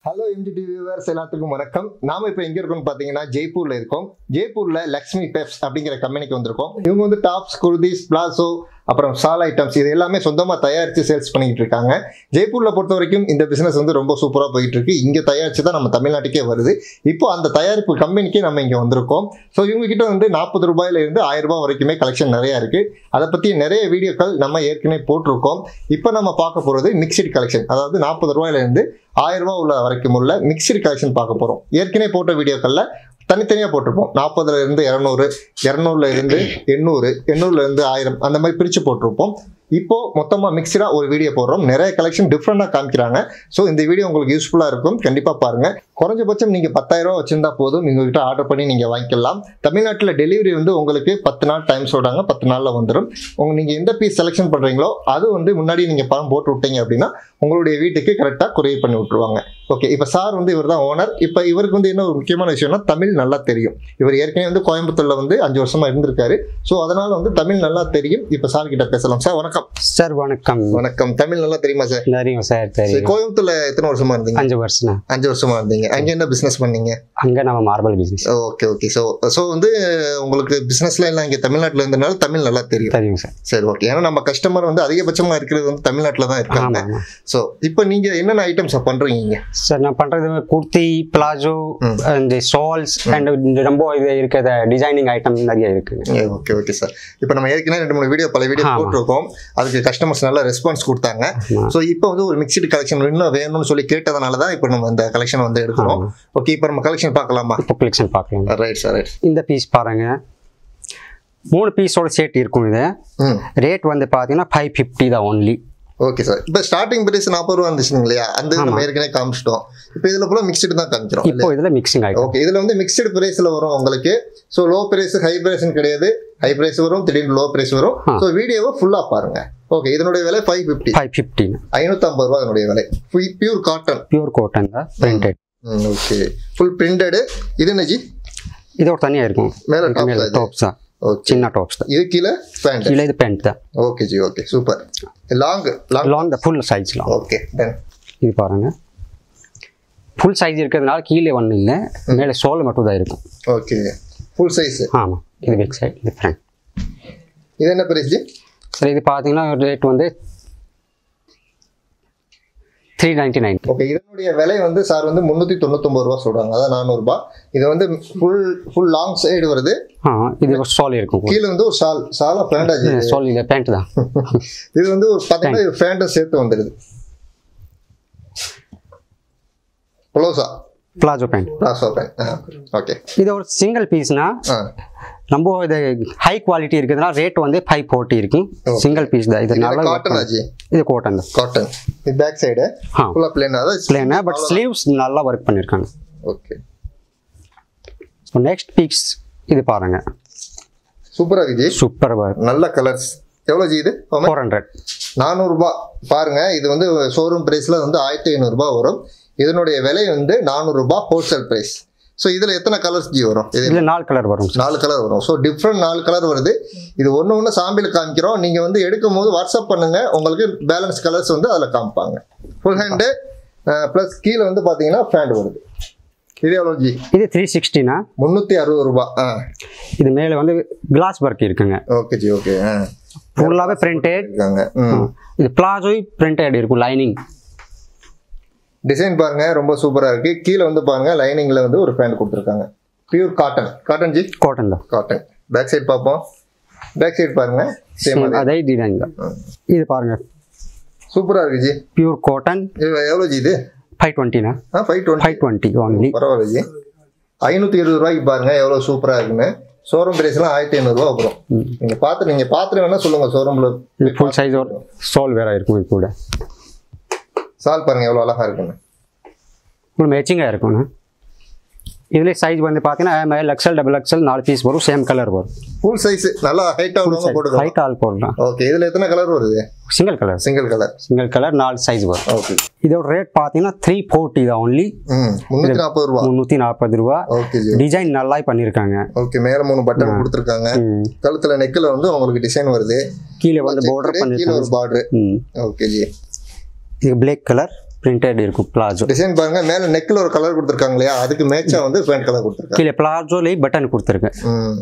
Hello எம்ஜிடி viewers எல்லாத்துக்கும் வணக்கம் நாம இப்போ எங்க இருக்கோம்னு பாத்தீங்கன்னா ஜெய்ப்பூர்ல இருக்கோம் ஜெய்ப்பூர்ல லக்ஷ்மி பெப்ஸ் அப்படிங்கிற கம்பெனிக்கு வந்திருக்கோம் இவங்க வந்து டாப்ஸ் குர்தீஸ் பிளாசோ அப்புறம் சால் ஐட்டம்ஸ் இது எல்லாமே சொந்தமா தயாரித்து சேல்ஸ் பண்ணிட்டு இருக்காங்க ஜெய்ப்பூர்ல பொறுத்த வரைக்கும் இந்த பிசினஸ் வந்து ரொம்ப சூப்பரா போயிட்டு இருக்கு இங்க தயாரிச்சு தான் நம்ம தமிழ்நாட்டுக்கே வருது இப்போ அந்த தயாரிப்பு கம்பெனிக்கே நம்ம இங்க வந்திருக்கோம் ஸோ இவங்க கிட்ட வந்து நாற்பது ரூபாயில இருந்து ஆயிரம் ரூபாய் வரைக்குமே கலெக்ஷன் நிறைய இருக்கு அதை பத்தி நிறைய வீடியோக்கள் நம்ம ஏற்கனவே போட்டிருக்கோம் இப்போ நம்ம பார்க்க போறது மிக்சட் கலெக்ஷன் அதாவது நாற்பது ரூபாயில இருந்து ஆயிரம் ரூபாய் உள்ள வரைக்கும் உள்ள மிக்சடு கலெக்ஷன் பார்க்க போகிறோம் ஏற்கனவே போட்ட வீடியோக்களில் தனித்தனியாக போட்டிருப்போம் நாற்பதுல இருந்து இரநூறு இரநூறுல இருந்து எண்ணூறு எண்ணூறுல இருந்து ஆயிரம் அந்த மாதிரி பிரித்து போட்டிருப்போம் இப்போ மொத்தமாக மிக்சடாக ஒரு வீடியோ போடுறோம் நிறைய கலெக்ஷன் டிஃப்ரெண்டாக காமிக்கிறாங்க ஸோ இந்த வீடியோ உங்களுக்கு யூஸ்ஃபுல்லாக இருக்கும் கண்டிப்பாக பாருங்க குறைஞ்சபட்சம் நீங்கள் பத்தாயிரம் ரூபா வச்சிருந்தா போதும் எங்ககிட்ட ஆர்டர் பண்ணி நீங்கள் வாங்கிக்கலாம் தமிழ்நாட்டில் டெலிவரி வந்து உங்களுக்கு பத்து நாள் டைம் சொல்கிறாங்க பத்து நாளில் வந்துடும் உங்க நீங்கள் எந்த பீஸ் செலெக்ஷன் பண்ணுறீங்களோ அது வந்து முன்னாடி நீங்கள் பணம் போட்டு விட்டீங்க அப்படின்னா உங்களுடைய வீட்டுக்கு கரெக்டாக கொரியர் பண்ணி விட்டுருவாங்க ஓகே இப்போ சார் வந்து இவர் தான் ஓனர் இப்போ இவருக்கு வந்து என்ன ஒரு முக்கியமான விஷயம்னா தமிழ் நல்லா தெரியும் இவர் ஏற்கனவே வந்து கோயம்புத்தூர்ல வந்து அஞ்சு வருஷமா இருந்திருக்காரு ஸோ அதனால வந்து தமிழ் நல்லா தெரியும் இப்போ சார் கிட்ட பேசலாம் சார் வணக்கம் சார் வணக்கம் வணக்கம் தமிழ் நல்லா தெரியுமா சார் தெரியும் சார் சரி, தெரியும் கோயம்புத்தூர்ல எத்தனை வருஷமா இருந்தீங்க அஞ்சு வருஷம் அஞ்சு வருஷமா இருந்தீங்க அங்க என்ன பிசினஸ் பண்ணீங்க அங்கே நம்ம marble business okay okay so so வந்து உங்களுக்கு பிசினஸ்ல எல்லாம் இங்கே தமிழ்நாட்டில் இருந்தனால தமிழ் நல்லா தெரியும் தெரியும் சார் சரி ஓகே ஏன்னா நம்ம கஸ்டமர் வந்து அதிகபட்சமா இருக்கிறது வந்து தமிழ்நாட்டில் தான் இருக்காங்க ஆமாம் ஆமாம் ஸோ இப்போ நீங்க என்னென்ன ஐட்டம்ஸ் பண்றீங்க இங்க? சார் நான் பண்ணுறது குர்த்தி பிளாஜோ ம். இந்த ஷால்ஸ் அண்ட் ரொம்ப இது இருக்கிற டிசைனிங் ஐட்டம் நிறைய இருக்குங்க ஓகே ஓகே சார் இப்போ நம்ம ஏற்கனவே ரெண்டு மூணு வீடியோ பல வீடியோ ஆமா. போட்டிருக்கோம் அதுக்கு கஸ்டமர்ஸ் நல்ல ரெஸ்பான்ஸ் கொடுத்தாங்க ஆமா. ஸோ இப்போ வந்து ஒரு மிக்சடு கலெக்ஷன் இன்னும் வேணும்னு சொல்லி கேட்டதுனால தான் இப்போ நம்ம இந்த கலெக்ஷன் வந்து எடுக்கிறோம் ஆமா. ஓகே இப்போ நம்ம கலெக்ஷன் பார்க்கலாமா இப்போ கலெக்ஷன் பார்க்கலாம் ரைட் சார் ரைட் இந்த பீஸ் பாருங்க மூணு பீஸோட செட் இருக்கும் இது ம் ரேட் வந்து பார்த்தீங்கன்னா ஃபைவ் ஃபிஃப்டி தான் ஒன்லி ஓகே சார் இப்போ ஸ்டார்டிங் பிரைஸ் நாற்பது ரூபா இருந்துச்சுங்க இல்லையா அந்த இது நம்ம ஆமா. ஏற்கனவே காமிச்சிட்டோம் இப்போ இதில் ஃபுல்லாக மிக்சடு தான் காமிக்கிறோம் இப்போ இதில் மிக்சிங் ஐட்டம் ஓகே இதில் வந்து மிக்சடு பிரைஸில் வரும் உங்களுக்கு ஸோ லோ பிரைஸ் ஹை பிரைஸ்னு கிடையாது ஹை பிரைஸ் வரும் திடீர்னு லோ பிரைஸ் வரும் ஆ. ஸோ வீடியோவை ஃபுல்லாக பாருங்க ஓகே இதனுடைய விலை ஃபைவ் ஃபிஃப்டி ஃபைவ் ஃபிஃப்டின் ஐநூற்றம்பது ரூபா இதனுடைய விலை பியூர் காட்டன் பியூர் காட்டன் தான் பிரிண்டட் ஓகே ஃபுல் பிரிண்டடு இது என்னஜி இதோட தனியாக இருக்கும் மேலே டாப் மேலே இது டாப்ஸ் தான் ஓகே சின்ன டாப்ஸ் தான் இது கீழே பேண்ட் கீழே இது பேண்ட் தான் okay ji okay super long long long the full size long okay done இது பாருங்க ஃபுல் சைஸ் இருக்கிறதுனால கீழே ஒன்றும் இல்லை மேலே சோல் மட்டும் தான் இருக்கும் ஓகே ஃபுல் சைஸ் ஆமாம் இது பேக் சைடு இது ஃப்ரண்ட் இது என்ன பிரைஸ் ஜி சரி இது பார்த்தீங்கன்னா ரேட் வந்து த்ரீ நைன்ட்டி நைன் ஓகே இதனுடைய விலை வந்து சார் வந்து முந்நூற்றி தொண்ணூத்தொம்பது ரூபா சொல்கிறாங்க அதான் நானூறுபா இது வந்து ஃபுல் ஃபுல் லாங் சைடு வருது ஆ இது ஒரு சோல் இருக்கும் கீழே வந்து ஒரு ஷால் ஷாலாக பேண்டாஜி சோல் இது பேண்ட் தான் இது வந்து ஒரு பார்த்தீங்கன்னா இது ஃபேண்ட்டும் சேர்த்து வந்துடுது palazzo palazzo pant palazzo pant okay இது ஒரு சிங்கிள் பீஸ்னா ஆ நம்ம இது ஹை குவாலிட்டி இருக்குதுன்னா ரேட் வந்து ஃபைவ் ஃபோர்ட்டி இருக்கும் சிங்கிள் பீஸ் தான் இது நல்லா காட்டன் ஆச்சு இது கோட்டன் தான் காட்டன் இது பேக் சைடு ஆ ஃபுல்லாக பிளேன் அதான் பிளேனா பட் ஸ்லீவ்ஸ் நல்லா ஒர்க் பண்ணியிருக்காங்க ஓகே ஸோ நெக்ஸ்ட் பீஸ் இது பாருங்க சூப்பராக இருக்கு ஜி சூப்பர் ஒர்க் நல்ல கலர்ஸ் எவ்வளோ ஜி இது ஃபோர் ஹண்ட்ரட் நானூறுரூபா பாருங்க இது வந்து ஷோரூம் ப்ரைஸில் வந்து ஆயிரத்தி ஐநூறுரூபா வரும் இதனுடைய விலை வந்து நானூறுரூபா ஹோல்சேல் ப்ரைஸ் ஸோ இதில் எத்தனை கலர்ஸ் ஜி வரும் இது இதில் நாலு கலர் வரும் சார் நாலு கலர் வரும் ஸோ டிஃப்ரெண்ட் நாலு கலர் வருது இது ஒன்று ஒன்று சாம்பிள் காமிக்கிறோம் நீங்கள் வந்து எடுக்கும் போது வாட்ஸ்அப் பண்ணுங்க உங்களுக்கு பேலன்ஸ் கலர்ஸ் வந்து அதில் காமிப்பாங்க ஃபுல் ஹேண்டு ப்ளஸ் கீழே வந்து பார்த்தீங்கன்னா ஃபேண்ட் வருது இது எவ்வளோ ஜி இது த்ரீ சிக்ஸ்டினா முந்நூற்றி அறுபது ரூபா ஆ இது மேலே வந்து கிளாஸ் ஒர்க் இருக்குங்க ஓகே ஜி ஓகே ஆ ஃபுல்லாகவே பிரிண்டட் இருக்காங்க ம் இது பிளாஜோ பிரிண்டட் இருக்கும் லைனிங் டிசைன் பாருங்க ரொம்ப சூப்பராக இருக்கு கீழே வந்து பாருங்க லைனிங்ல வந்து ஒரு பேண்ட் கொடுத்துருக்காங்க pure cotton cotton ji cotton தான் காட்டன் பேக் சைடு பார்ப்போம் பேக் சைடு பாருங்க சேம் அதே அதே டிசைன் தான் இது பாருங்க சூப்பராக இருக்கு ஜி பியூர் காட்டன் இது எவ்வளோ ஜி இது ஃபைவ் டுவெண்ட்டினா ஆ five twenty five twenty only பரவாயில்ல ஜி ஐநூற்றி இருபது ரூபாய்க்கு பாருங்க எவ்வளோ சூப்பராக இருக்குன்னு ஷோரூம் பிரைஸ்லாம் ஆயிரத்தி ஐநூறுரூவா வரும் நீங்கள் பார்த்து நீங்கள் பார்த்துட்டு வேணா சொல்லுங்க ஷோரூமில் இது ஃபுல் சைஸ் ஒரு சோல் வேற இருக்கும் இது கூட சால் பாருங்க எவ்வளோ அழகா இருக்குன்னு ஃபுல் மேட்சிங்காக இருக்கும்ண்ணா இதில் சைஸ் வந்து பார்த்தீங்கன்னா மேல் எக்ஸல் டபுள் எக்ஸல் நாலு பீஸ் வரும் சேம் கலர் வரும் ஃபுல் சைஸ் நல்லா ஹைட்டாக உள்ளவங்க போட்டுக்கலாம் ஹைட் ஆல் போடலாம் ஓகே இதில் எத்தனை கலர் வருது single colour single colour single colour நாலு சைஸ் வரும் ஓகே இதோட ரேட் பார்த்தீங்கன்னா த்ரீ ஃபோர்ட்டி தான் ஒன்லி ம் முந்நூற்றி நாற்பது ரூபா முந்நூற்றி நாற்பது ரூபா ஓகே ஜி டிசைன் நல்லா பண்ணியிருக்காங்க ஓகே மேலே மூணு பட்டன் கொடுத்துருக்காங்க ம். கழுத்துல நெக்கில் வந்து உங்களுக்கு டிசைன் வருது கீழே வந்து பார்டர் கீழே பண்ணியிருக்காங்க ஒரு பார்டர் ம் ஓகே ஜி இது பிளாக் கலர் பிரிண்டட் இருக்கும் பிளாஜோ டிசைன் பாருங்க மேல நெக்ல ஒரு கலர் கொடுத்துருக்காங்க இல்லையா அதுக்கு மேட்சா வந்து பேண்ட் கலர் கொடுத்துருக்காங்க கீழே பிளாஜோலேயே பட்டன் கொடுத்துருக்கேன் ம்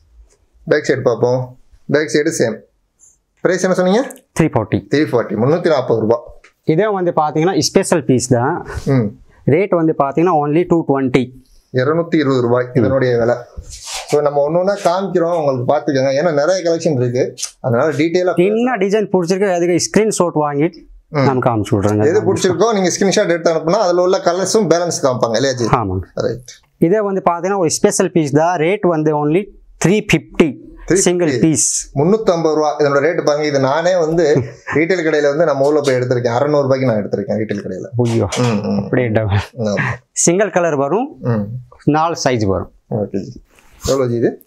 பேக் சைடு பார்ப்போம் பேக் சைடு சேம் ப்ரைஸ் என்ன சொன்னீங்க த்ரீ ஃபார்ட்டி த்ரீ ஃபார்ட்டி முந்நூற்றி நாற்பது ரூபா இதே வந்து பார்த்தீங்கன்னா ஸ்பெஷல் பீஸ் தான் ம் ரேட் வந்து பார்த்தீங்கன்னா ஒன்லி டூ டுவெண்ட்டி இரநூத்தி இருபது ரூபாய் இதனுடைய விலை ஸோ நம்ம ஒன்று ஒன்றா காமிக்கிறோம் உங்களுக்கு பார்த்துக்கோங்க ஏன்னா நிறைய கலெக்ஷன் இருக்கு அதனால டீட்டெயிலாக என்ன டிசைன் பிடிச்சிருக்கு அதுக்கு ஸ்க்ரீன்ஷாட் வாங்கிட்டு நம்ம காமிச்சு விட்றேங்க எது பிடிச்சிருக்கோ நீங்கள் ஸ்கிரீன்ஷாட் எடுத்து அனுப்புனா அதில் உள்ள கலர்ஸும் பேலன்ஸ் காமிப்பாங்க இல்லையா ஜி ஆமாங்க ரைட் இதே வந்து பார்த்தீங்கன்னா ஒரு ஸ்பெஷல் பீஸ் தான் ரேட் வந்து only three fifty single piece முந்நூற்றம்பது ரூபா இதனோட ரேட்டு பாருங்க இது நானே வந்து ரீட்டைல் கடையில் வந்து நம்ம ஊரில் போய் எடுத்திருக்கேன் அறநூறுபாய்க்கு நான் எடுத்திருக்கேன் ரீட்டைல் கடையில் ஐயோ ம் ம் அப்படியே ஆமா. சிங்கிள் கலர் வரும் ம் நாலு சைஸ் வரும் ஓகே ஜி எவ்வளோ ஜி இது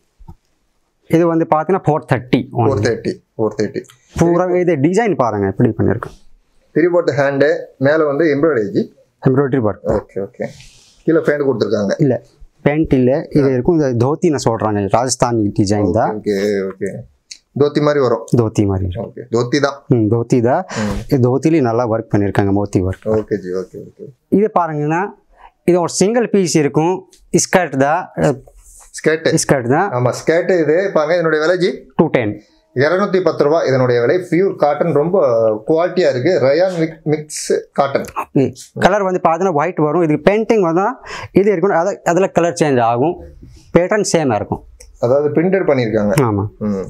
இது வந்து பார்த்தீங்கன்னா four thirty four thirty four thirty பூரா இது டிசைன் பாருங்க எப்படி பண்ணியிருக்கேன் த்ரீ போட்டு ஹேண்டு மேலே வந்து embroidery ji embroidery work okay okay கீழே ஃபேண்ட் கொடுத்துருக்காங்க இல்லை பேண்ட் இல்லை இது இருக்கும் இந்த தோத்தின்னு சொல்கிறாங்க ராஜஸ்தானி டிசைன் தான் ஓகே ஓகே தோத்தி மாதிரி வரும் தோத்தி மாதிரி இருக்கும் ஓகே தோத்தி தான் ம் தோத்தி தான் ம். இது தோத்திலையும் நல்லா ஒர்க் பண்ணியிருக்காங்க moti work okay ji okay okay இது பாருங்கன்னா இது ஒரு சிங்கிள் பீஸ் இருக்கும் ஸ்கர்ட் தான் ஸ்கேர்ட்டு ஸ்கர்ட் தான் ஆமாம் ஸ்கேர்ட்டு இது பாருங்க இதனுடைய விலை ஜி டூ டென் இரநூத்தி பத்து ரூபா இதனுடைய விலை பியூர் காட்டன் ரொம்ப குவாலிட்டியாக இருக்குது rayon mix mix cotton colour வந்து பார்த்தீங்கன்னா ஒயிட் வரும் இதுக்கு பெயிண்டிங் வந்தால் இது இருக்கும் அதை அதில் கலர் சேஞ்ச் ஆகும் பேட்டர்ன் சேமாக இருக்கும் அதாவது பிரிண்டட் பண்ணியிருக்காங்க ஆமாம் ம்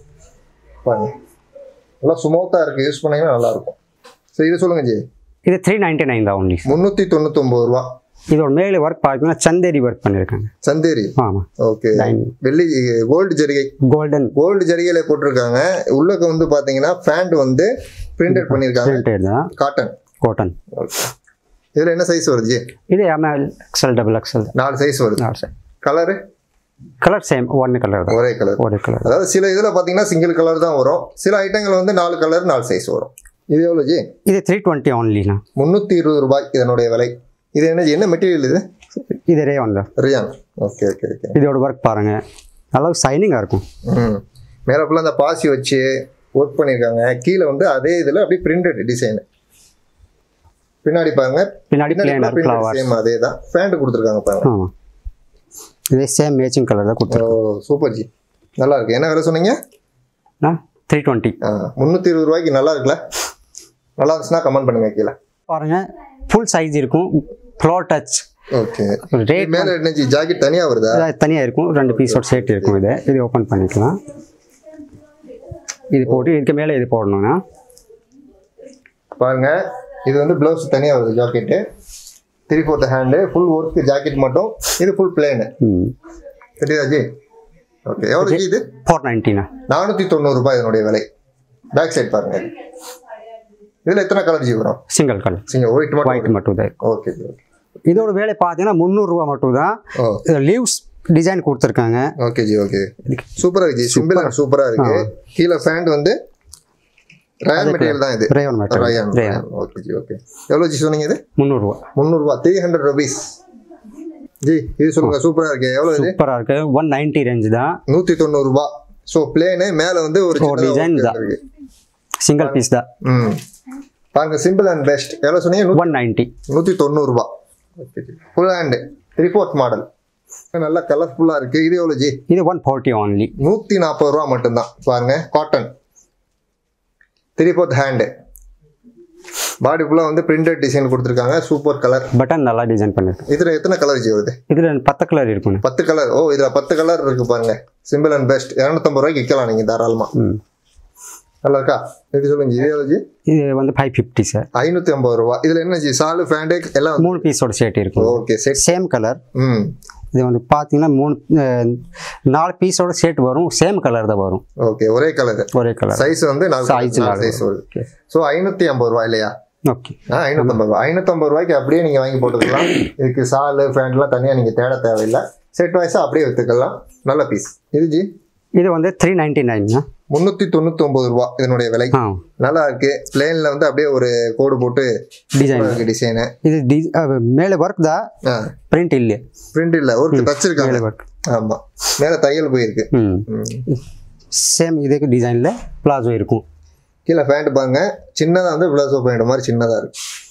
பாருங்க நல்லா ஸ்மூத்தாக இருக்குது யூஸ் பண்ணீங்கன்னா நல்லாயிருக்கும் சரி இது சொல்லுங்கள் ஜி இது த்ரீ நைன்டி நைன் தான் ஒன்லி முந்நூற்றி தொண்ணூத்தொம்பது ரூபா இதோட மேலே ஒர்க் பார்த்தீங்கன்னா சந்தேரி ஒர்க் பண்ணியிருக்காங்க சந்தேரி ஆமாம் ஓகே டைனிங் வெள்ளி கோல்டு ஜரிகை கோல்டன் கோல்டு ஜரிகையில போட்டிருக்காங்க உள்ளக்க வந்து பாத்தீங்கன்னா பேண்ட் வந்து பிரிண்டட் பண்ணியிருக்காங்க பிரிண்டட் தான் காட்டன் காட்டன் ஓகே இதுல என்ன சைஸ் வருது ஜி இது எம்எல் எக்ஸல் டபுள் எக்ஸல் நாலு சைஸ் வருது நாலு sir colour colour same one colour தான் ஒரே கலர் ஒரே கலர் அதாவது சில இதுல பாத்தீங்கன்னா சிங்கிள் கலர் தான் வரும் சில ஐட்டங்கள் வந்து நாலு கலர் நாலு சைஸ் வரும் இது எவ்வளவு ஜி இது த்ரீ டுவெண்ட்டி ஒன்லிண்ணா முந்நூற்றி இருபது ரூபாய் இதனுடைய விலை இது என்ன ஜி? என்ன மெட்டீரியல் இது இது ரேவன் தான் ரியான் ஓகே ஓகே ஓகே இதோட ஒர்க் பாருங்க நல்லா சைனிங்காக இருக்கும் ம் மேலே ஃபுல்லாக அந்த பாசி வச்சு ஒர்க் பண்ணியிருக்காங்க கீழே வந்து அதே இதில் அப்படியே பிரிண்டட் டிசைன் பின்னாடி பாருங்க பின்னாடி பிளேனர் ஃப்ளவர் சேம் அதே தான் பேண்ட் கொடுத்துருக்காங்க பாருங்க ஆமாம் இதே சேம் மேட்சிங் கலர் தான் ஓ கொடுத்துருக்கோம் சூப்பர் ஜி நல்லா இருக்கு என்ன விலை சொன்னீங்க த்ரீ டுவெண்ட்டி முந்நூற்றி இருபது ரூபாய்க்கு நல்லா இருக்குல்ல நல்லா இருந்துச்சுன்னா கமெண்ட் பண்ணுங்க கீழே பாருங்க ஃபுல் சைஸ் இருக்கும் ஃப்ளோர் டச் ஓகே ரேட் மேலே என்ன ஜி ஜாக்கெட் தனியாக வருதா தனியாக இருக்கும் ரெண்டு பீஸோட சேர்த்து இருக்கும் இது இது ஓப்பன் பண்ணிக்கலாம் இது போட்டு இதுக்கு மேலே இது போடணும்னா பாருங்க இது வந்து ப்ளவுஸ் தனியாக வருது jacket three fourth hand full work jacket மட்டும் இது ஃபுல் பிளேனு ம் தெரியுதா ஜி ஓகே எவ்வளோ ஜி இது ஃபோர் நைன்ட்டிண்ணா நானூற்றி தொண்ணூறுரூபா இதனுடைய விலை பேக் சைடு பாருங்க இதில் எத்தனை கலர் ஜி வரும் சிங்கிள் கலர் சிங்க ஒயிட் மட்டும் ஒயிட் மட்டும் தான் இருக்கும் ஓகே ஜி ஓகே இதோட வேலை பார்த்தீங்கன்னா முந்நூறுரூவா மட்டும் தான் ஓ லீவ்ஸ் டிசைன் கொடுத்துருக்காங்க ஓகே ஜி ஓகே சூப்பராக இருக்கு ஜி சிம்பிள் அண்ட் சூப்பராக இருக்கு கீழே ஃபேண்ட் வந்து ரயன் மெட்டீரியல் தான் இது ரேவன் மட்டும் rayon rayon okay ji okay எவ்வளோ ஜி சொன்னீங்க இது முந்நூறுரூவா முந்நூறுரூவா த்ரீ ஹண்ட்ரட் ருபீஸ் ஜி இது சொல்லுங்க சூப்பராக இருக்கு எவ்வளோ இது சூப்பராக இருக்கு ஒன் நைன்ட்டி ரேஞ்ச் தான் நூற்றி தொண்ணூறுரூபா ஸோ பிளேனு மேலே வந்து ஒரு ஓ, design தான். இருக்கு சிங்கிள் பீஸ் தான் ம் பாருங்க சிம்பிள் அண்ட் பெஸ்ட் எவ்வளோ சொன்னீங்க நூ- ஒன் நைன்ட்டி நூற்றி தொண்ணூறுரூபா full hand three fourth model நல்லா கலர்ஃபுல்லாக இருக்குது இது எவ்வளோ ஜி இது ஒன் ஃபார்ட்டி ஒன்லி நூற்றி நாற்பது ரூபா மட்டும்தான் பாருங்க cotton three fourth hand body ஃபுல்லாக வந்து பிரிண்டட் டிசைன் கொடுத்துருக்காங்க சூப்பர் கலர் பட்டன் நல்லா டிசைன் பண்ணிருக்கு இதில் எத்தனை கலர் ஜி வருது இதில் பத்து கலர் இருக்குண்ணே பத்து கலர் ஓ இதில் பத்து கலர் இருக்கு பாருங்க சிம்பிள் அண்ட் பெஸ்ட் இரநூத்தம்பது ரூபாய்க்கு விற்கலாம் நீங்கள் தாராளமாக ம் நல்லா இருக்கா இது சொல்லுங்க ஜி இது எவ்வளோ ஜி இது வந்து ஃபைவ் ஃபிஃப்டி சார் ஐநூற்றி ஐம்பது ரூபா இதில் என்ன ஜி சாலு ஃபேண்டு எல்லாம் மூணு பீஸோட சேர்த்து இருக்கும் ஓகே செட் சேம் கலர் ம் இது வந்து பார்த்தீங்கன்னா மூணு அஹ், நாலு பீஸோட சேர்த்து வரும் சேம் கலர் தான் வரும் ஓகே ஒரே கலர் ஒரே கலர் சைஸ் வந்து நாலு Size நாலு சைஸ் வருது ஸோ ஐநூற்றி ஐம்பது ரூபா இல்லையா ஓகே ஆ ஐநூற்றம்பது ரூபா ஐநூற்றம்பது ரூபாய்க்கு அப்படியே நீங்கள் வாங்கி போட்டுக்கலாம் இதுக்கு சாலு ஃபேண்ட்லாம் தனியாக நீங்கள் தேட தேவையில்லை செட் வைஸாக அப்படியே விற்றுக்கலாம் நல்ல பீஸ் இது ஜி இது வந்து த்ரீ நைன்ட்டி நைன்ண்ணா முந்நூற்றி தொண்ணூத்தொம்பது ரூபா இதனுடைய விலை ஆ நல்லா இருக்கு பிளேனில் வந்து அப்படியே ஒரு கோடு போட்டு டிசைன் டிசைனு இது டி அஹ், மேலே ஒர்க் தான் ஆ பிரிண்ட் இல்லை பிரிண்ட் இல்லை ஒரு தச்சிருக்காங்க மேலே ஒர்க் ஆமாம் மேலே தையல் போயிருக்கு ம் ம். சேம் இதுக்கு டிசைனில் பிளாசோ இருக்கும் கீழே ஃபேண்ட் பாருங்க சின்னதாக வந்து பிளவுஸ் பேண்ட் மாதிரி சின்னதாக இருக்கு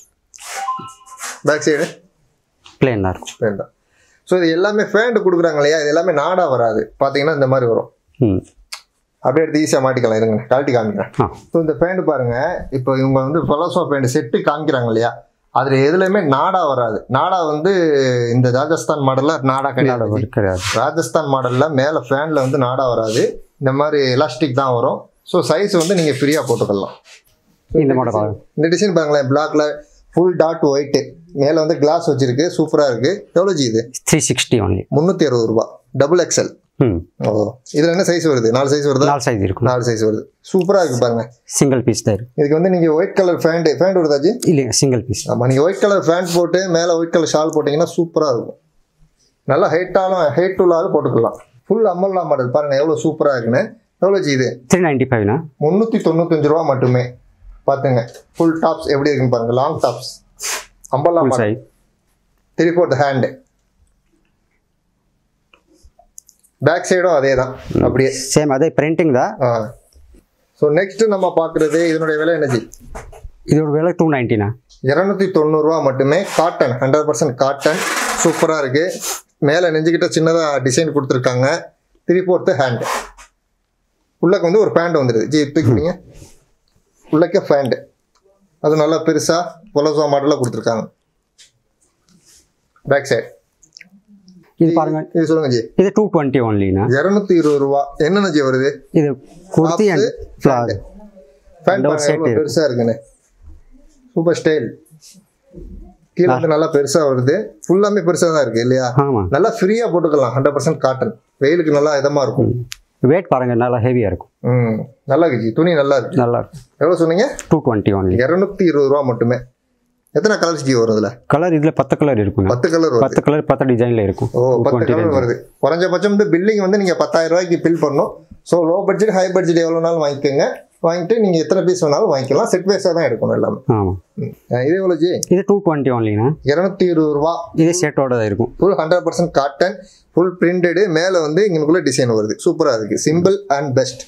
பேக் சைடு பிளேனாக இருக்கும் வேண்டாம் ஸோ இது எல்லாமே ஃபேண்ட் கொடுக்குறாங்க இல்லையா இது எல்லாமே நாடாக வராது பார்த்தீங்கன்னா இந்த மாதிரி வரும் ம் அப்படியே எடுத்து ஈஸியாக மாட்டிக்கலாம் இருங்க கழட்டி காமிக்கிறேன் ஆ ஸோ இந்த பேண்ட் பாருங்க இப்போ இவங்க வந்து பலோசோ பேண்ட் செட்டு காமிக்கிறாங்க இல்லையா அதில் எதுலையுமே நாடா வராது நாடா வந்து இந்த ராஜஸ்தான் மாடலில் நாடா கிடையாது நாடா கிடையாது ராஜஸ்தான் மாடலில் மேலே ஃபேனில் வந்து நாடா வராது இந்த மாதிரி எலாஸ்டிக் தான் வரும் ஸோ சைஸ் வந்து நீங்கள் ஃப்ரீயாக போட்டுக்கலாம் இந்த மாடல் இந்த டிசைன் பாருங்களேன் பிளாக்ல ஃபுல் டாட் ஒயிட்டு மேலே வந்து கிளாஸ் வச்சிருக்கு சூப்பராக இருக்கு எவ்வளோ ஜி இது த்ரீ சிக்ஸ்டி ஒன்லி முந்நூற்றி அறுபது ரூபா டபுள் எக்ஸல் ம் ஓ இதில் என்ன சைஸ் வருது நாலு சைஸ் வருதா நாலு சைஸ் இருக்கும் நாலு சைஸ் வருது சூப்பராக இருக்கு பாருங்க சிங்கிள் பீஸ் தான் இருக்கு இதுக்கு வந்து நீங்கள் ஒயிட் கலர் ஃபேண்ட் ஃபேண்ட் வருதாச்சு இல்லைங்க சிங்கிள் பீஸ் ஆமாம் நீங்கள் ஒயிட் கலர் ஃபேண்ட் போட்டு மேலே ஒயிட் கலர் ஷால் போட்டிங்கன்னா சூப்பராக இருக்கும் நல்லா ஹைட்டாலும் ஹைட் டூலாலும் போட்டுக்கலாம் ஃபுல் அம்மல்லா மாடல் பாருங்கள் எவ்வளோ சூப்பராக இருக்குன்னு எவ்வளோ ஜி இது த்ரீ நைன்ட்டி ஃபைவ்னா முந்நூற்றி தொண்ணூத்தஞ்சு ரூபா மட்டுமே பார்த்துங்க ஃபுல் டாப்ஸ் எப்படி இருக்குன்னு பாருங்க long tops umbrella full model size three fourth hand back சைடும் அதே தான் அப்படியே சேம் அதே பிரிண்டிங் தான் ஆ ஸோ நெக்ஸ்ட் நம்ம பார்க்குறது இதனுடைய விலை என்னஜி இதோட விலை டூ நைன்ட்டினா இரநூத்தி தொண்ணூறுரூவா மட்டுமே காட்டன் ஹண்ட்ரட் பர்சன்ட் காட்டன் சூப்பராக இருக்குது மேலே நெஞ்சுக்கிட்ட சின்னதாக டிசைன் கொடுத்துருக்காங்க த்ரீ ஃபோர்த்து ஹேண்டு உள்ளக்கு வந்து ஒரு பேண்ட் வந்துடுது ஜி தூக்கிங்க உள்ளக்க பேண்ட் அது நல்லா பெருசாக பொலசோ மாடலில் கொடுத்துருக்காங்க பேக் சைடு இது பாருங்க இது சொல்லுங்க ஜி இது டூ டுவெண்ட்டி ஒன்லினா இரநூத்தி இருபது ரூபா என்னென்ன ஜி வருது இது குர்த்தி அண்ட் ஃப்ளார் பேண்ட் இந்த ஒரு set எவ்வளோ பெருசாக இருக்குன்னு சூப்பர் ஸ்டைல் கீழே வந்து நல்லா பெருசாக வருது ஃபுல்லாமே பெருசாக தான் இருக்குது இல்லையா ஆமாம் நல்லா ஃப்ரீயாக போட்டுக்கலாம் ஹண்ட்ரட் பர்சன்ட் காட்டன் வெயிலுக்கு நல்லா இதமாக இருக்கும் வெயிட் பாருங்க நல்லா ஹெவியாக இருக்கும் ம் நல்லா இருக்கு ஜி. துணி நல்லா இருக்கு நல்லா இருக்கும் எவ்வளோ சொன்னீங்க டூ டுவெண்ட்டி ஒன்லி இரநூத்தி இருபது ரூபா மட்டுமே எத்தனை கலர்ஸ் ஜி வரும் இதில் கலர் இதில் பத்து கலர் இருக்குண்ணா பத்து கலர் வருது பத்து கலர் பத்து டிசைனில் இருக்கும் ஓ பத்து கலர் வருது குறைஞ்சபட்சம் வந்து பில்லிங் வந்து நீங்கள் பத்தாயிரம் ரூபாய்க்கு பில் பண்ணணும் so low budget high budget எவ்வளோனாலும் வாங்கிக்கோங்க வாங்கிட்டு நீங்கள் எத்தனை பீஸ் வேணாலும் வாங்கிக்கலாம் செட் வைஸாக தான் எடுக்கணும் எல்லாமே ஆமாம் ம். அஹ் இது எவ்வளோ ஜி இது டூ டுவெண்ட்டி ஒன்லினா இரநூத்தி இருபது ரூபா இது செட்டோட தான் இருக்கும் full hundred percent cotton full printed மேலே வந்து இங்கனுக்குள்ள டிசைன் வருது சூப்பராக இருக்குது சிம்பிள் அண்ட் பெஸ்ட்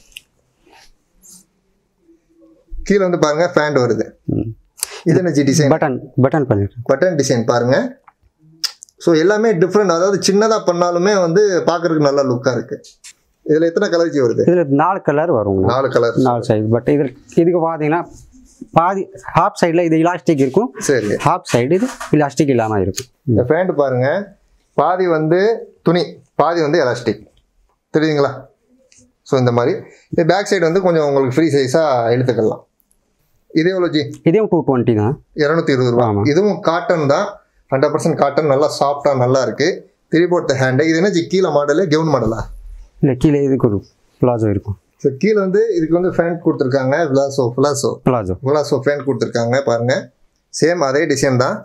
கீழே வந்து பாருங்க ஃபேண்ட் வருது ம். இது என்ன ஜி டிசைன் பட்டன் பட்டன் பண்ணிருக்கேன் பட்டன் டிசைன் பாருங்க ஸோ எல்லாமே டிஃப்ரெண்ட் அதாவது சின்னதாக பண்ணாலுமே வந்து பார்க்கறதுக்கு நல்லா லுக்காக இருக்கு இதில் எத்தனை கலர் ஜி வருது இதில் நாலு கலர் வருங்கண்ணா நாலு கலர் நாலு சைஸ் பட் இதில் இதுக்கு பார்த்தீங்கன்னா பாதி ஹாஃப் சைடில் இது இலாஸ்டிக் இருக்கும் சரி ஹாஃப் சைடு இது இலாஸ்டிக் இல்லாமல் இருக்கும் இந்த பேண்ட் பாருங்க பாதி வந்து துணி பாதி வந்து எலாஸ்டிக் தெரியுதுங்களா ஸோ இந்த மாதிரி இந்த பேக் சைடு வந்து கொஞ்சம் உங்களுக்கு ஃப்ரீ சைஸாக எடுத்துக்கலாம் இது எவ்வளோ ஜி இதையும் டூ டுவெண்ட்டி தான் இரநூத்தி இருபது ரூபா ஆமா. இதுவும் காட்டன் தான் ஹண்ட்ரட் பர்சன்ட் காட்டன் நல்லா சாஃப்டாக நல்லா இருக்கு திரிபோர்த்த ஹேண்டு இது என்ன ஜி கீழே மாடலு கெவுன் மாடலா இல்லை கீழே இதுக்கு ஒரு பிளாசோ இருக்கும் ஸோ கீழே வந்து இதுக்கு வந்து ஃபேண்ட் கொடுத்துருக்காங்க விலாசோ ஃபிலாசோ பிளாசோ விலாசோ ஃபேண்ட் கொடுத்துருக்காங்க பாருங்க சேம் அதே டிசைன் தான்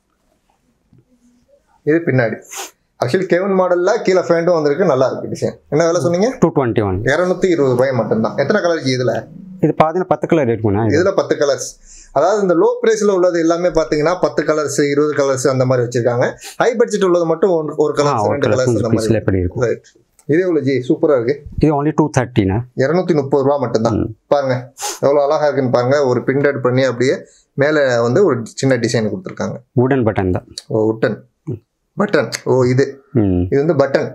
இது பின்னாடி ஆக்சுவலி கெவன் மாடலில் கீழே ஃபேண்டும் வந்திருக்கு நல்லா இருக்கு டிசைன் என்ன விலை சொன்னீங்க டூ டுவெண்ட்டி ஒன் இரநூத்தி இருபது ரூபாய் மட்டும்தான் எத்தனை கலர் இதில் இது பார்த்தீங்கன்னா பத்து கலர் இருக்குண்ணா இது இதில் பத்து கலர்ஸ் அதாவது இந்த லோ ப்ரைஸில் உள்ளது எல்லாமே பார்த்தீங்கன்னா பத்து கலர்ஸ் இருபது கலர்ஸ் அந்த மாதிரி வச்சிருக்காங்க ஹை பட்ஜெட் உள்ளது மட்டும் ஒன்று- ஒரு ஆ கலர்ஸ் ஒரு ரெண்டு கலர் கலர்ஸ் அந்த கொஞ்சம் மாதிரி பீஸில் எப்படி இருக்கும் ரைட் இது எவ்வளோ ஜி சூப்பராக இருக்கு இது ஒன்லி டூ தேர்ட்டிண்ணா இரநூத்தி முப்பது ரூபா மட்டும்தான் பாருங்க எவ்வளோ அழகா இருக்குன்னு பாருங்க ஒரு பிரிண்டட் பண்ணி அப்படியே மேலே வந்து ஒரு சின்ன டிசைன் கொடுத்துருக்காங்க வுடன் பட்டன் தான் ஓ உட்டன் பட்டன் ஓ இது ம் இது வந்து பட்டன்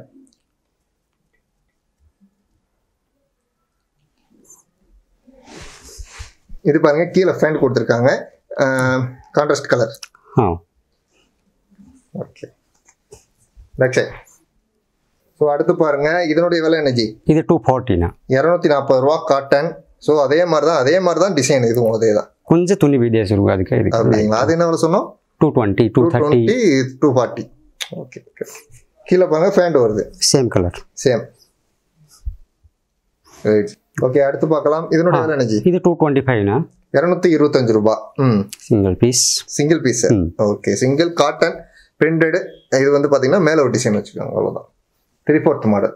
இது பாருங்க கீழே ஃபேண்ட் கொடுத்துருக்காங்க கான்ட்ராஸ்ட் கலர் ஆ ஓகே நெக்ஸ்ட் ஸோ அடுத்து பாருங்க இதனுடைய விலை என்ன ஜி இது டூ ஃபார்ட்டிண்ணா இரநூத்தி நாற்பது ரூபா காட்டன் ஸோ அதே மாதிரி தான் அதே மாதிரி தான் டிசைன் இதுவும் அதே தான் கொஞ்சம் துணி வீடியோஸ் இருக்கும் அதுக்கு இதுக்கு அப்படிங்களா அது என்ன விலை சொன்னோம் two twenty two two thirty twenty two forty okay okay கீழே பாருங்க ஃபேண்ட் வருது same colour same right okay அடுத்து பார்க்கலாம் இதனுடைய விலை என்ன ஜி இது டூ டுவெண்ட்டி ஃபைவ்ண்ணா இரநூத்தி இருபத்தஞ்சு ரூபா ம் சிங்கிள் பீஸ் சிங்கிள் பீஸ் ம். ஓகே சிங்கிள் காட்டன் பிரிண்டடு இது வந்து பார்த்தீங்கன்னா மேலே ஒரு டிசைன் வச்சுக்கோங்க அவ்வளோதான் three fourth model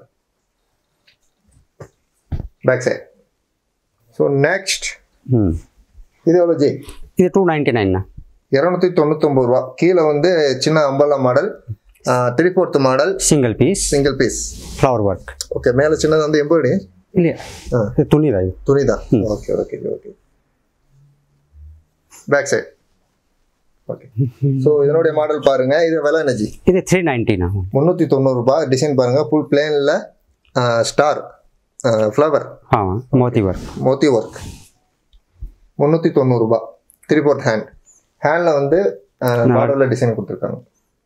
back side so next ம் இது எவ்வளோ ஜி இது டூ நைன்ட்டி நைன்ண்ணா இரநூத்தி தொண்ணூத்தொம்பது ரூபா கீழே வந்து சின்ன umbrella model three fourth model single piece single piece flower work okay மேலே சின்னது வந்து எம்பர்டி இல்லையா ஆ இது துணி தான் இது துணி தான் okay okay okay back side okay so இதனுடைய மாடல் பாருங்க இது விலை என்னஜி இது த்ரீ நைன்ட்டிண்ணா முந்நூற்றி தொண்ணூறுரூபா டிசைன் பாருங்க ஃபுல் பிளேனில் ஸ்டார் ஃப்ளவர் ஆமாம் மோத்தி ஒர்க் மோத்தி ஒர்க் முந்நூற்றி தொண்ணூறுரூபா த்ரீ ஃபோர்த் ஹேண்ட் ஹேண்டில் வந்து மாடலில் டிசைன் கொடுத்துருக்காங்க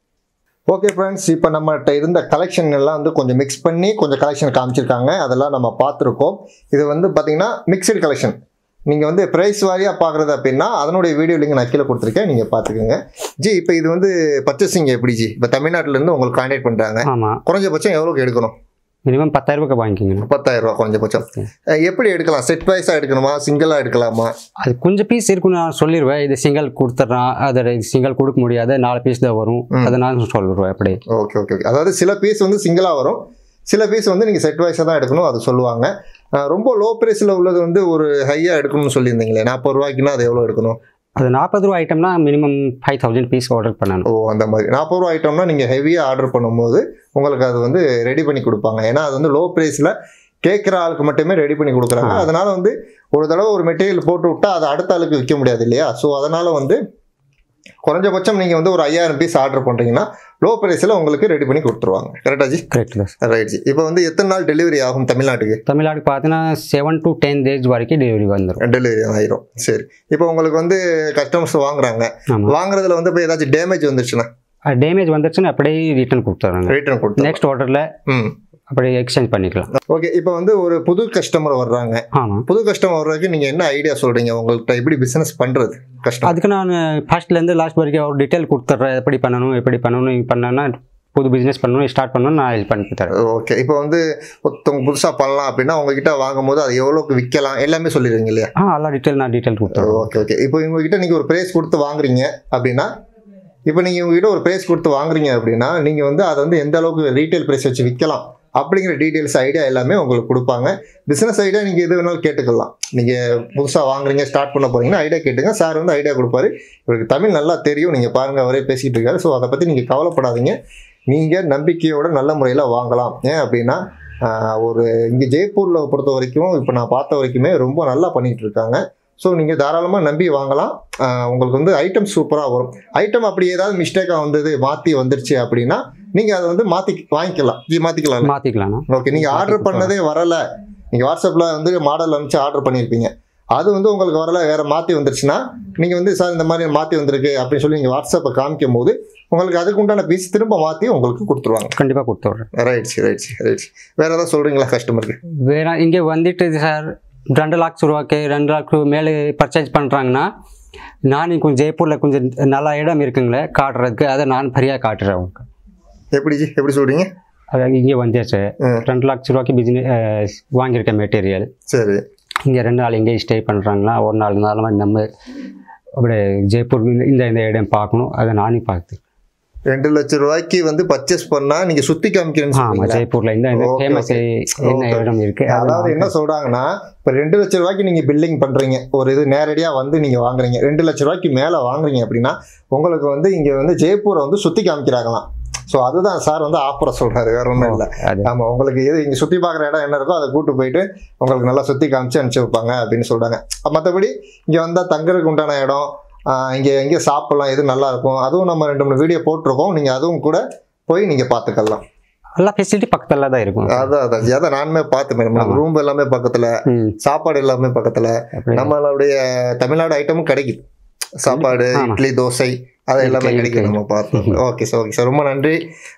ஓகே ஃப்ரெண்ட்ஸ் இப்போ நம்மகிட்ட இருந்த கலெக்ஷன் எல்லாம் வந்து கொஞ்சம் மிக்ஸ் பண்ணி கொஞ்சம் கலெக்ஷன் காமிச்சிருக்காங்க அதெல்லாம் நம்ம பார்த்துருக்கோம் இது வந்து பார்த்தீங்கன்னா மிக்சடு கலெக்ஷன் நீங்கள் வந்து ப்ரைஸ் வாரியாக பார்க்குறது அப்படின்னா அதனுடைய வீடியோ லிங்க் நான் கீழே கொடுத்துருக்கேன் நீங்கள் பார்த்துக்கோங்க ஜி இப்போ இது வந்து பர்ச்சேசிங் எப்படி ஜி இப்போ தமிழ்நாட்டிலேருந்து உங்களுக்கு கான்டாக்ட் பண்ணுறாங்க ஆமாம் குறைஞ்சபட்சம் எவ்வளோக்கு எடுக்கணும் மினிமம் பத்தாயிரரூபாய்க்கு வாங்கிக்கிங்கண்ணா பத்தாயிரம் ரூபா குறைஞ்சபட்சம் அஹ் எப்படி எடுக்கலாம் செட் வைஸாக எடுக்கணுமா சிங்கிளாக எடுக்கலாமா அது கொஞ்சம் பீஸ் இருக்குன்னு நான் சொல்லிடுவேன் இது சிங்கிள் கொடுத்துட்றான் அதில் சிங்கிள் கொடுக்க முடியாது நாலு பீஸ் தான் வரும் அதை நான் சொல்லிடுவேன் அப்படி ஓகே ஓகே ஓகே அதாவது சில பீஸ் வந்து சிங்கிளாக வரும் சில பீஸ் வந்து நீங்கள் செட் வைஸாக தான் எடுக்கணும் அது சொல்லுவாங்க அஹ் ரொம்ப லோ ப்ரைஸில் உள்ளது வந்து ஒரு ஹையாக எடுக்கணும்னு சொல்லியிருந்தீங்களே நாற்பது ரூபாய்க்குன்னா அது எவ்வளோ எடுக்கணும் அது நாற்பது ரூபா ஐட்டம்னா minimum five thousand piece order பண்ணணும் ஓ அந்த மாதிரி நாற்பது ரூபா ஐட்டம்னா நீங்கள் ஹெவியாக ஆர்டர் பண்ணும்போது உங்களுக்கு அது வந்து ரெடி பண்ணி கொடுப்பாங்க ஏன்னா அது வந்து லோ ப்ரைஸில் கேட்குற ஆளுக்கு மட்டுமே ரெடி பண்ணி கொடுக்குறாங்க அதனால வந்து ஒரு தடவை ஒரு மெட்டீரியல் போட்டு விட்டா அதை அடுத்த ஆளுக்கு விற்க முடியாது இல்லையா ஸோ அதனால வந்து குறைஞ்சபட்சம் நீங்கள் வந்து ஒரு ஐயாயிரம் பீஸ் ஆர்டர் பண்ணுறீங்கன்னா லோ ப்ரைஸில் உங்களுக்கு ரெடி பண்ணி கொடுத்துருவாங்க கரெக்டா ஜி கரெக்ட் தான் சார் ரைட் ஜி இப்போ வந்து எத்தனை நாள் டெலிவரி ஆகும் தமிழ்நாட்டுக்கு தமிழ்நாடு பார்த்தீங்கன்னா செவன் டு டென் டேஸ் வரைக்கும் டெலிவரி வந்துடும் டெலிவரி ஆயிரும் சரி இப்போ உங்களுக்கு வந்து கஸ்டமர்ஸ் வாங்குறாங்க ஆமாம் வாங்குறதுல வந்து இப்போ ஏதாச்சும் டேமேஜ் வந்துருச்சுன்னா டேமேஜ் வந்துருச்சுன்னா அப்படியே ரிட்டர்ன் கொடுத்துட்றாங்க ரிட்டர்ன் கொடுத்து நெக்ஸ்ட் ஆர்டரில் ம் அப்படியே எக்ஸ்சேஞ்ச் பண்ணிக்கலாம் ஓகே இப்போ வந்து ஒரு புது கஸ்டமர் வர்றாங்க ஆமாம் புது கஸ்டமர் வர்றதுக்கு நீங்கள் என்ன ஐடியா சொல்கிறீங்க உங்கள்கிட்ட எப்படி பிஸ்னஸ் பண்ணுறது கஷ்டம் அதுக்கு நான் ஃபர்ஸ்ட்லேருந்து லாஸ்ட் வரைக்கும் ஒரு டீட்டெயில் கொடுத்துட்றேன் எப்படி பண்ணணும் எப்படி பண்ணணும் பண்ணனா புது பிஸ்னஸ் பண்ணணும் ஸ்டார்ட் பண்ணணும் நான் ஹெல்ப் பண்ணி தரேன் ஓகே இப்போ வந்து ஒருத்தவங்க புதுசாக பண்ணலாம் அப்படின்னா உங்ககிட்ட வாங்கும் போது அது எவ்வளோக்கு விற்கலாம் எல்லாமே சொல்லிடுவீங்க இல்லையா ஆ எல்லா டீட்டெயில் நான் டீட்டெயில் கொடுத்துறேன் ஓகே ஓகே இப்போ இவங்ககிட்ட நீங்கள் ஒரு ப்ரைஸ் கொடுத்து வாங்குறீங்க அப்படின்னா இப்போ நீங்கள் இவங்ககிட்ட ஒரு ப்ரைஸ் கொடுத்து வாங்குறீங்க அப்படின்னா நீங்கள் வந்து அதை வந்து எந்த அளவுக்கு ரீட்டைல் ப்ரைஸ் வச்சு விற்கலாம் அப்படிங்கிற டீட்டெயில்ஸ் ஐடியா எல்லாமே உங்களுக்கு கொடுப்பாங்க பிஸ்னஸ் ஐடியா நீங்கள் எது வேணாலும் கேட்டுக்கலாம் நீங்கள் புதுசாக வாங்குறீங்க ஸ்டார்ட் பண்ண போகிறீங்கன்னா ஐடியா கேட்டுங்க சார் வந்து ஐடியா கொடுப்பாரு இவருக்கு தமிழ் நல்லா தெரியும் நீங்கள் பாருங்கள் அவரே பேசிகிட்டு இருக்காரு ஸோ அதை பற்றி நீங்கள் கவலைப்படாதீங்க நீங்கள் நம்பிக்கையோட நல்ல முறையில் வாங்கலாம் ஏன் அப்படின்னா ஆஹ், ஒரு இங்கே ஜெய்ப்பூரில் பொறுத்த வரைக்கும் இப்போ நான் பார்த்த வரைக்குமே ரொம்ப நல்லா பண்ணிகிட்டு இருக்காங்க ஸோ நீங்கள் தாராளமாக நம்பி வாங்கலாம் ஆஹ், உங்களுக்கு வந்து ஐட்டம் சூப்பராக வரும் ஐட்டம் அப்படி ஏதாவது மிஸ்டேக்காக வந்தது மாற்றி வந்துருச்சு அப்படின்னா நீங்கள் அதை வந்து மாற்றி வாங்கிக்கலாம் ஜி மாற்றிக்கலாம் மாற்றிக்கலாம்ண்ணா ஓகே நீங்கள் ஆர்டர் பண்ணதே வரல நீங்கள் வாட்ஸ்அப்பில் வந்து மாடல் அனுப்பிச்சு ஆர்டர் பண்ணியிருப்பீங்க அது வந்து உங்களுக்கு வரல வேறு மாற்றி வந்துருச்சுன்னா நீங்கள் வந்து சார் இந்த மாதிரி மாற்றி வந்திருக்கு அப்படின்னு சொல்லி நீங்கள் வாட்ஸ்அப்பை காமிக்கும் போது உங்களுக்கு அதுக்கு உண்டான பீஸ் திரும்ப மாற்றி உங்களுக்கு கொடுத்துருவாங்க கண்டிப்பாக கொடுத்துட்றேன் ரைட்ஸ் ரைட்ஸ் ரைட்ஸ் வேறு ஏதாவது சொல்கிறீங்களா கஸ்டமருக்கு வேற இங்கே வந்துட்டு சார் ரெண்டு லாக்ஸ் ரூபாய்க்கு ரெண்டு லாக் மேலே பர்ச்சேஸ் பண்ணுறாங்கன்னா நான் கொஞ்சம் ஜெய்ப்பூரில் கொஞ்சம் நல்ல இடம் இருக்குங்களே காட்டுறதுக்கு அதை நான் ஃப்ரீயாக காட்டுறேன் உங்களுக்கு எப்படி ஜி எப்படி சொல்கிறீங்க அது இங்கே வந்துச்சு ம். ரெண்டு லட்ச ரூபாய்க்கு பிஸ்னஸ் வாங்கியிருக்கேன் மெட்டீரியல் சரி இங்கே ரெண்டு நாள் இங்கே ஸ்டே பண்ணுறாங்களா ஒரு நாள் நாள் நம்ம அப்படியே ஜெய்ப்பூர் இந்த- இந்த இந்த இடம் பார்க்கணும் அதை நானே பார்த்து ரெண்டு லட்ச ரூபாய்க்கு வந்து பர்ச்சேஸ் பண்ணால் நீங்கள் சுற்றி காமிக்கிறேன்னு ஆமாம் சொல்றீங்களா? ஜெய்ப்பூரில் இந்த இந்த Okay, ஃபேமஸ் okay. என்ன Okay. இடம் இருக்குது அதாவது என்ன சொல்றாங்கன்னா இப்போ ரெண்டு லட்ச ரூபாய்க்கு நீங்க பில்லிங் பண்றீங்க ஒரு இது நேரடியா வந்து நீங்க வாங்குறீங்க ரெண்டு லட்ச ரூபாய்க்கு மேல வாங்குறீங்க அப்படின்னா உங்களுக்கு வந்து இங்க வந்து ஜெய்ப்பூரை வந்து சுத்தி காமிக்கிறாங்களாம் ஸோ அதுதான் சார் வந்து ஆஃபரை சொல்றாரு வேற ஒன்றும் இல்லை அது ஆமா உங்களுக்கு எது இங்க சுத்தி பார்க்குற இடம் என்ன இருக்கோ அதை கூட்டு போயிட்டு உங்களுக்கு நல்லா சுத்தி காமிச்சு அனுப்பிச்சு வைப்பாங்க அப்படின்னு சொல்றாங்க மற்றபடி இங்க வந்தா தங்குறதுக்கு உண்டான இடம் ஆஹ் இங்க எங்க சாப்பிடலாம் எது நல்லா இருக்கும் அதுவும் நம்ம ரெண்டு மூணு வீடியோ போட்டிருக்கோம் நீங்க அதுவும் கூட போய் நீங்க பார்த்துக்கலாம் எல்லா ஃபெசிலிட்டி பக்கத்தில் தான் இருக்கும் அதான் அதான் அதான் நானுமே பார்த்துப்பேன் நம்ம ரூம் எல்லாமே பக்கத்துல ம் சாப்பாடு எல்லாமே பக்கத்துல அப்படி நம்மளுடைய தமிழ்நாடு ஐட்டமும் கிடைக்குது சாப்பாடு ஆமா. இட்லி தோசை அது எல்லாமே இருக்கு, கிடைக்கும் இருக்கு. நம்ம பார்த்தோம் ஓகே சார் ஓகே சார் ரொம்ப நன்றி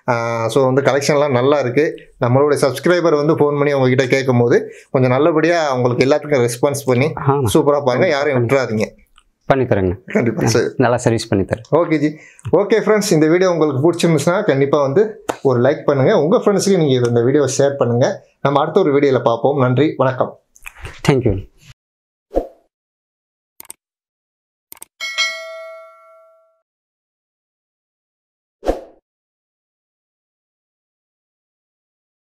ஸோ வந்து கலெக்ஷன்லாம் நல்லா இருக்கு நம்மளுடைய சப்ஸ்கிரைபர் வந்து ஃபோன் பண்ணி உங்ககிட்ட கேட்கும் போது கொஞ்சம் நல்லபடியாக உங்களுக்கு எல்லாத்துக்கும் ரெஸ்பான்ஸ் பண்ணி ஆமாம் சூப்பராக பாருங்க யாரையும் விட்டுறாதீங்க பண்ணித்தரேங்க கண்டிப்பாக சார் நல்லா சர்வீஸ் பண்ணித்தரேன் ஓகே ஜி ஓகே ஃப்ரெண்ட்ஸ் இந்த வீடியோ உங்களுக்கு பிடிச்சிருந்துச்சுன்னா கண்டிப்பாக வந்து ஒரு லைக் பண்ணுங்கள் உங்கள் ஃப்ரெண்ட்ஸுக்கு நீங்கள் இந்த வீடியோவை ஷேர் பண்ணுங்கள் நம்ம அடுத்த ஒரு வீடியோவில் பார்ப்போம் நன்றி வணக்கம் தேங்க்யூ